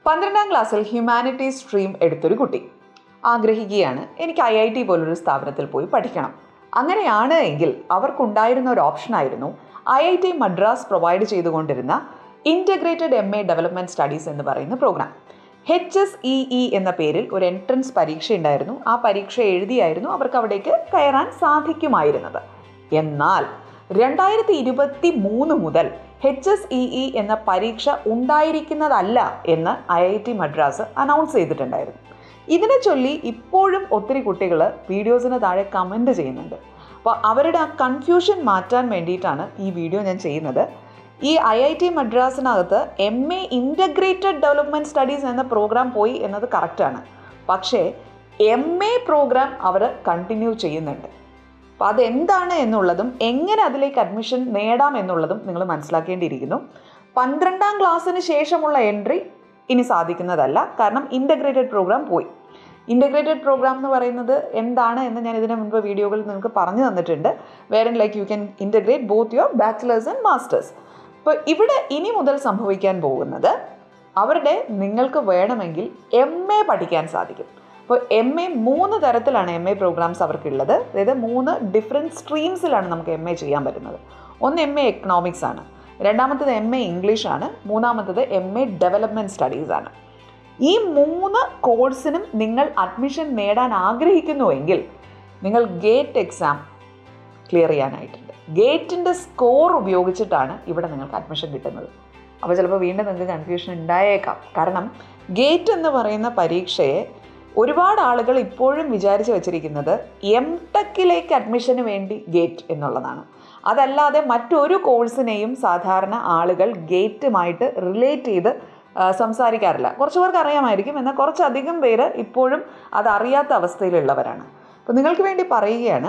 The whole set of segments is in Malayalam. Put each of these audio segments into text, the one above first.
പന്ത്രണ്ടാം ക്ലാസ്സിൽ ഹ്യൂമാനിറ്റീസ് സ്ട്രീം എടുത്തൊരു കുട്ടി ആഗ്രഹിക്കുകയാണ് എനിക്ക് ഐ ഐ ടി പോലൊരു സ്ഥാപനത്തിൽ പോയി പഠിക്കണം അങ്ങനെയാണ് എങ്കിൽ അവർക്കുണ്ടായിരുന്ന ഒരു ഓപ്ഷനായിരുന്നു I I T Madras provide ചെയ്തുകൊണ്ടിരുന്ന integrated M A development studies എന്ന് പറയുന്ന programme H S E E എന്ന പേരിൽ ഒരു എൻട്രൻസ് പരീക്ഷ ഉണ്ടായിരുന്നു ആ പരീക്ഷ എഴുതിയായിരുന്നു അവർക്ക് അവിടേക്ക് കയറാൻ സാധിക്കുമായിരുന്നത് എന്നാൽ രണ്ടായിരത്തി ഇരുപത്തി മൂന്ന് മുതൽ എച്ച് എസ് ഇ ഇ എന്ന പരീക്ഷ ഉണ്ടായിരിക്കുന്നതല്ല എന്ന് I I T Madras announce ചെയ്തിട്ടുണ്ടായിരുന്നു ഇതിനെ ചൊല്ലി ഇപ്പോഴും ഒത്തിരി കുട്ടികൾ വീഡിയോസിന് താഴെ കമൻറ്റ് ചെയ്യുന്നുണ്ട് അപ്പോൾ അവരുടെ ആ കൺഫ്യൂഷൻ മാറ്റാൻ വേണ്ടിയിട്ടാണ് ഈ വീഡിയോ ഞാൻ ചെയ്യുന്നത് ഈ ഐ ഐ ടി മദ്രാസിനകത്ത് M A integrated development studies എന്ന പ്രോഗ്രാം പോയി എന്നത് കറക്റ്റാണ് പക്ഷേ എം എ പ്രോഗ്രാം അവർ കണ്ടിന്യൂ ചെയ്യുന്നുണ്ട് അപ്പോൾ അതെന്താണ് എന്നുള്ളതും എങ്ങനെ അതിലേക്ക് അഡ്മിഷൻ നേടാം എന്നുള്ളതും നിങ്ങൾ മനസ്സിലാക്കേണ്ടിയിരിക്കുന്നു പന്ത്രണ്ടാം ക്ലാസ്സിന് ശേഷമുള്ള എൻട്രി ഇനി സാധിക്കുന്നതല്ല കാരണം ഇൻ്റഗ്രേറ്റഡ് പ്രോഗ്രാം പോയി ഇൻ്റഗ്രേറ്റഡ് പ്രോഗ്രാം എന്ന് പറയുന്നത് എന്താണ് എന്ന് ഞാൻ ഇതിന് മുൻപ് വീഡിയോകളിൽ നിങ്ങൾക്ക് പറഞ്ഞു തന്നിട്ടുണ്ട് വേറെ like you can integrate both your bachelors and masters അപ്പോൾ ഇവിടെ ഇനി മുതൽ സംഭവിക്കാൻ പോകുന്നത് അവരുടെ നിങ്ങൾക്ക് വേണമെങ്കിൽ എം എ പഠിക്കാൻ സാധിക്കും അപ്പോൾ എം എ മൂന്ന് തരത്തിലാണ് എം എ പ്രോഗ്രാംസ് അവർക്കുള്ളത് അതായത് മൂന്ന് ഡിഫറെൻറ്റ് സ്ട്രീംസിലാണ് നമുക്ക് എം എ ചെയ്യാൻ പറ്റുന്നത് ഒന്ന് എം എ എക്കണോമിക്സ് ആണ് രണ്ടാമത്തത് എം എ ഇംഗ്ലീഷ് ആണ് മൂന്നാമത്തത് എം എ ഡെവലപ്മെൻറ്റ് സ്റ്റഡീസ് ആണ് ഈ മൂന്ന് കോഴ്സിനും നിങ്ങൾ അഡ്മിഷൻ നേടാൻ ആഗ്രഹിക്കുന്നുവെങ്കിൽ നിങ്ങൾ ഗേറ്റ് എക്സാം ക്ലിയർ ചെയ്യാനായിട്ടുണ്ട് ഗേറ്റിൻ്റെ സ്കോർ ഉപയോഗിച്ചിട്ടാണ് ഇവിടെ നിങ്ങൾക്ക് അഡ്മിഷൻ കിട്ടുന്നത് അപ്പോൾ ചിലപ്പോൾ വീണ്ടും നിങ്ങൾക്ക് കൺഫ്യൂഷൻ ഉണ്ടായേക്കാം കാരണം ഗേറ്റ് എന്ന് പറയുന്ന പരീക്ഷയെ ഒരുപാട് ആളുകൾ ഇപ്പോഴും വിചാരിച്ച് വെച്ചിരിക്കുന്നത് എം ടെക്കിലേക്ക് അഡ്മിഷന് വേണ്ടി ഗേറ്റ് എന്നുള്ളതാണ് അതല്ലാതെ മറ്റൊരു കോഴ്സിനെയും സാധാരണ ആളുകൾ ഗേറ്റുമായിട്ട് റിലേറ്റ് ചെയ്ത് സംസാരിക്കാറില്ല കുറച്ച് പേർക്ക് അറിയാമായിരിക്കും എന്നാൽ കുറച്ചധികം പേര് ഇപ്പോഴും അതറിയാത്ത അവസ്ഥയിലുള്ളവരാണ് അപ്പോൾ നിങ്ങൾക്ക് വേണ്ടി പറയുകയാണ്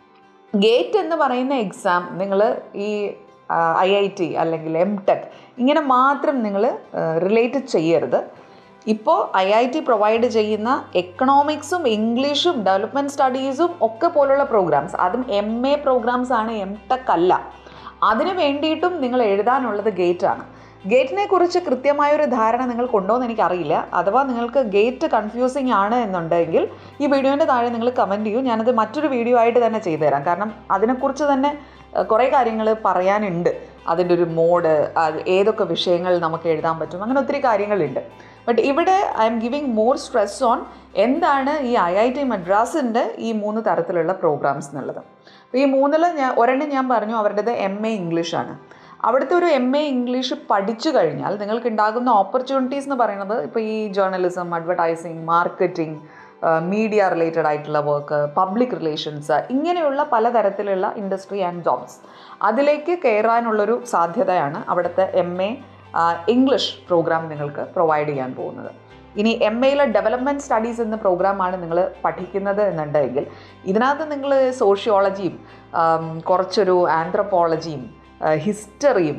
ഗേറ്റ് എന്ന് പറയുന്ന എക്സാം നിങ്ങൾ ഈ ഐ ഐ ടി അല്ലെങ്കിൽ എം ടെക് ഇങ്ങനെ മാത്രം നിങ്ങൾ റിലേറ്റ് ചെയ്യരുത് ഇപ്പോൾ ഐ ഐ ടി പ്രൊവൈഡ് ചെയ്യുന്ന എക്കണോമിക്സും ഇംഗ്ലീഷും ഡെവലപ്മെൻറ്റ് സ്റ്റഡീസും ഒക്കെ പോലുള്ള പ്രോഗ്രാംസ് അതും എം എ പ്രോഗ്രാംസ് ആണ് എം ടെക് അല്ല അതിന് വേണ്ടിയിട്ടും നിങ്ങൾ എഴുതാനുള്ളത് ഗേറ്റാണ് ഗേറ്റിനെ കുറിച്ച് കൃത്യമായൊരു ധാരണ നിങ്ങൾ കൊണ്ടുപോകുന്ന എനിക്കറിയില്ല അഥവാ നിങ്ങൾക്ക് ഗേറ്റ് കൺഫ്യൂസിങ് ആണ് എന്നുണ്ടെങ്കിൽ ഈ വീഡിയോൻ്റെ താഴെ നിങ്ങൾ കമൻറ്റ് ചെയ്യൂ ഞാനത് മറ്റൊരു വീഡിയോ ആയിട്ട് തന്നെ ചെയ്തു തരാം കാരണം അതിനെക്കുറിച്ച് തന്നെ കുറേ കാര്യങ്ങൾ പറയാനുണ്ട് അതിൻ്റെ ഒരു മോഡ് അത് ഏതൊക്കെ വിഷയങ്ങൾ നമുക്ക് എഴുതാൻ പറ്റും അങ്ങനെ ഒത്തിരി കാര്യങ്ങളുണ്ട് ബട്ട് ഇവിടെ I'm giving more stress on എന്താണ് ഈ ഐ ഐ ടി മദ്രാസിൻ്റെ ഈ മൂന്ന് തരത്തിലുള്ള പ്രോഗ്രാംസ് എന്നുള്ളത് അപ്പോൾ ഈ മൂന്നിൽ ഞാൻ ഒരെണ്ണം ഞാൻ പറഞ്ഞു അവരുടേത് എം എ ഇംഗ്ലീഷാണ് അവിടുത്തെ ഒരു എം എ ഇംഗ്ലീഷ് പഠിച്ചു കഴിഞ്ഞാൽ നിങ്ങൾക്ക് ഉണ്ടാകുന്ന ഓപ്പർച്യൂണിറ്റീസ് എന്ന് പറയുന്നത് ഇപ്പോൾ ഈ journalism advertising marketing media related ആയിട്ടുള്ള വർക്ക് പബ്ലിക് റിലേഷൻസ് ഇങ്ങനെയുള്ള പലതരത്തിലുള്ള ഇൻഡസ്ട്രി ആൻഡ് ജോബ്സ് അതിലേക്ക് കയറാനുള്ളൊരു സാധ്യതയാണ് അവിടുത്തെ എം എ ഇംഗ്ലീഷ് പ്രോഗ്രാം നിങ്ങൾക്ക് പ്രൊവൈഡ് ചെയ്യാൻ പോകുന്നത് ഇനി എം എയിലെ ഡെവലപ്മെൻറ്റ് സ്റ്റഡീസ് എന്ന പ്രോഗ്രാമാണ് നിങ്ങൾ പഠിക്കുന്നത് എന്നുണ്ടെങ്കിൽ ഇതിനകത്ത് നിങ്ങൾ സോഷ്യോളജിയും കുറച്ചൊരു ആന്ത്രപ്പോളജിയും ഹിസ്റ്ററിയും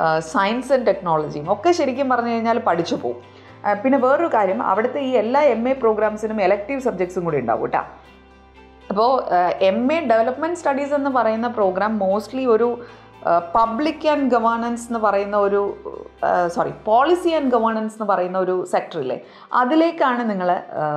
സയൻസ് ആൻഡ് ടെക്നോളജിയും ഒക്കെ ശരിക്കും പറഞ്ഞു കഴിഞ്ഞാൽ പഠിച്ചു പോകും പിന്നെ വേറൊരു കാര്യം അവിടുത്തെ ഈ എല്ലാ എം എ പ്രോഗ്രാംസിനും എലക്റ്റീവ് സബ്ജക്ട്സും കൂടി ഉണ്ടാവും കേട്ടോ അപ്പോൾ എം എ ഡെവലപ്മെൻറ്റ് സ്റ്റഡീസ് എന്ന് പറയുന്ന പ്രോഗ്രാം മോസ്റ്റ്ലി ഒരു പബ്ലിക് ആൻഡ് ഗവേണൻസ് എന്ന് പറയുന്ന ഒരു സോറി പോളിസി ആൻഡ് ഗവേണൻസ് എന്ന് പറയുന്ന ഒരു സെക്ടറിലെ അതിലേക്കാണ് നിങ്ങൾ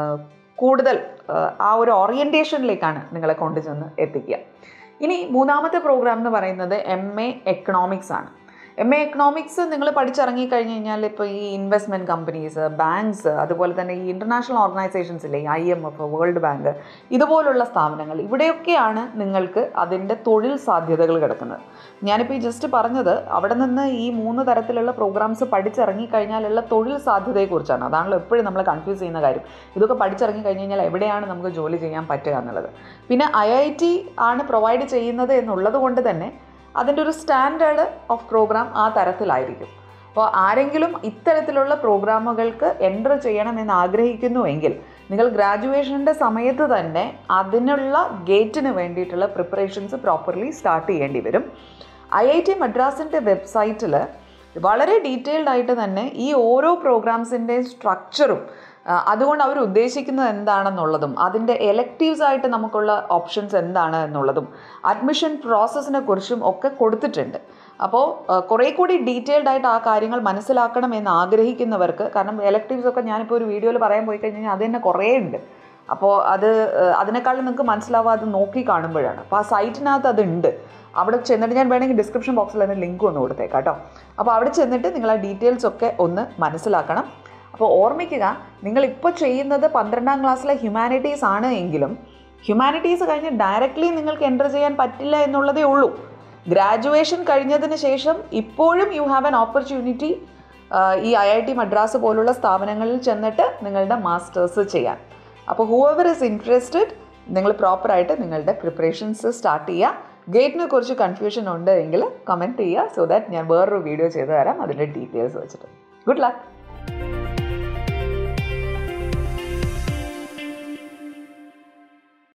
കൂടുതൽ ആ ഒരു ഓറിയൻറ്റേഷനിലേക്കാണ് നിങ്ങളെ കൊണ്ടുചെന്ന് എത്തിക്കുക ഇനി മൂന്നാമത്തെ പ്രോഗ്രാം എന്ന് പറയുന്നത് എം എ എക്കണോമിക്സ് ആണ് എം എ എക്കണോമിക്സ് നിങ്ങൾ പഠിച്ചിറങ്ങി കഴിഞ്ഞ് കഴിഞ്ഞാൽ ഇപ്പോൾ ഈ ഇൻവെസ്റ്റ്മെൻറ്റ് കമ്പനീസ് ബാങ്ക്സ് അതുപോലെ തന്നെ ഈ ഇൻ്റർനാഷണൽ ഓർഗനൈസേഷൻസ് ഇല്ലേ I M F world bank ഇതുപോലുള്ള സ്ഥാപനങ്ങൾ ഇവിടെയൊക്കെയാണ് നിങ്ങൾക്ക് അതിൻ്റെ തൊഴിൽ സാധ്യതകൾ കിടക്കുന്നത് ഞാനിപ്പോൾ ഈ ജസ്റ്റ് പറഞ്ഞത് അവിടെ നിന്ന് ഈ മൂന്ന് തരത്തിലുള്ള പ്രോഗ്രാംസ് പഠിച്ചിറങ്ങി കഴിഞ്ഞാലുള്ള തൊഴിൽ സാധ്യതയെക്കുറിച്ചാണ് അതാണല്ലോ എപ്പോഴും നമ്മൾ കൺഫ്യൂസ് ചെയ്യുന്ന കാര്യം ഇതൊക്കെ പഠിച്ചിറങ്ങി കഴിഞ്ഞ് കഴിഞ്ഞാൽ എവിടെയാണ് നമുക്ക് ജോലി ചെയ്യാൻ പറ്റുക എന്നുള്ളത് പിന്നെ ഐ ഐ ടി ആണ് പ്രൊവൈഡ് ചെയ്യുന്നത് എന്നുള്ളത് കൊണ്ട് തന്നെ അതിൻ്റെ ഒരു സ്റ്റാൻഡേർഡ് ഓഫ് പ്രോഗ്രാം ആ തരത്തിലായിരിക്കും അപ്പോൾ ആരെങ്കിലും ഇത്തരത്തിലുള്ള പ്രോഗ്രാമുകൾക്ക് എൻ്റർ ചെയ്യണമെന്ന് ആഗ്രഹിക്കുന്നുവെങ്കിൽ നിങ്ങൾ ഗ്രാജുവേഷൻ്റെ സമയത്ത് തന്നെ അതിനുള്ള ഗേറ്റിന് വേണ്ടിയിട്ടുള്ള പ്രിപ്പറേഷൻസ് പ്രോപ്പർലി സ്റ്റാർട്ട് ചെയ്യേണ്ടി വരും ഐ ഐ ടി മദ്രാസിൻ്റെ വെബ്സൈറ്റിൽ വളരെ ഡീറ്റെയിൽഡ് ആയിട്ട് തന്നെ ഈ ഓരോ പ്രോഗ്രാംസിൻ്റെയും സ്ട്രക്ചറും അതുകൊണ്ട് അവർ ഉദ്ദേശിക്കുന്നത് എന്താണെന്നുള്ളതും അതിൻ്റെ എലക്റ്റീവ്സ് ആയിട്ട് നമുക്കുള്ള ഓപ്ഷൻസ് എന്താണ് എന്നുള്ളതും അഡ്മിഷൻ പ്രോസസ്സിനെ കുറിച്ചും ഒക്കെ കൊടുത്തിട്ടുണ്ട് അപ്പോൾ കുറേ കൂടി ഡീറ്റെയിൽഡ് ആയിട്ട് ആ കാര്യങ്ങൾ മനസ്സിലാക്കണം എന്ന് ആഗ്രഹിക്കുന്നവർക്ക് കാരണം എലക്ടീവ്സ് ഒക്കെ ഞാനിപ്പോൾ ഒരു വീഡിയോയിൽ പറയാൻ പോയി കഴിഞ്ഞാൽ അത് തന്നെ കുറേ ഉണ്ട് അപ്പോൾ അത് ഏഹ്, അതിനേക്കാളും നിങ്ങൾക്ക് മനസ്സിലാവാതെ നോക്കി കാണുമ്പോഴാണ് അപ്പോൾ ആ സൈറ്റിനകത്ത് അതുണ്ട് അവിടെ ചെന്നിട്ട് ഞാൻ വേണമെങ്കിൽ ഡിസ്ക്രിപ്ഷൻ ബോക്സിൽ അതിന് ലിങ്ക് ഒന്ന് കൊടുത്തേക്കാം കേട്ടോ അപ്പോൾ അവിടെ ചെന്നിട്ട് നിങ്ങൾ ആ ഡീറ്റെയിൽസ് ഒക്കെ ഒന്ന് മനസ്സിലാക്കണം അപ്പോൾ ഓർമ്മിക്കുക നിങ്ങളിപ്പോൾ ചെയ്യുന്നത് പന്ത്രണ്ടാം ക്ലാസ്സിലെ ഹ്യൂമാനിറ്റീസ് ആണ് എങ്കിലും ഹ്യൂമാനിറ്റീസ് കഴിഞ്ഞ് ഡയറക്റ്റ്ലി നിങ്ങൾക്ക് എൻ്റർ ചെയ്യാൻ പറ്റില്ല എന്നുള്ളതേ ഉള്ളൂ ഗ്രാജുവേഷൻ കഴിഞ്ഞതിന് ശേഷം ഇപ്പോഴും യു ഹാവ് ആൻ ഓപ്പർച്യൂണിറ്റി ഈ ഐ ഐ ടി മദ്രാസ് പോലുള്ള സ്ഥാപനങ്ങളിൽ ചെന്നിട്ട് നിങ്ങളുടെ മാസ്റ്റേഴ്സ് ചെയ്യാൻ അപ്പോൾ ഹൂവർ ഇസ് ഇൻട്രസ്റ്റഡ് നിങ്ങൾ പ്രോപ്പറായിട്ട് നിങ്ങളുടെ പ്രിപ്പറേഷൻസ് സ്റ്റാർട്ട് ചെയ്യുക ഗേറ്റിനെ കുറിച്ച് കൺഫ്യൂഷൻ ഉണ്ട് എങ്കിൽ കമൻറ്റ് ചെയ്യുക സോ ദാറ്റ് ഞാൻ വേറൊരു വീഡിയോ ചെയ്തു തരാം അതിൻ്റെ ഡീറ്റെയിൽസ് വെച്ചിട്ട് ഗുഡ് ലക്ക്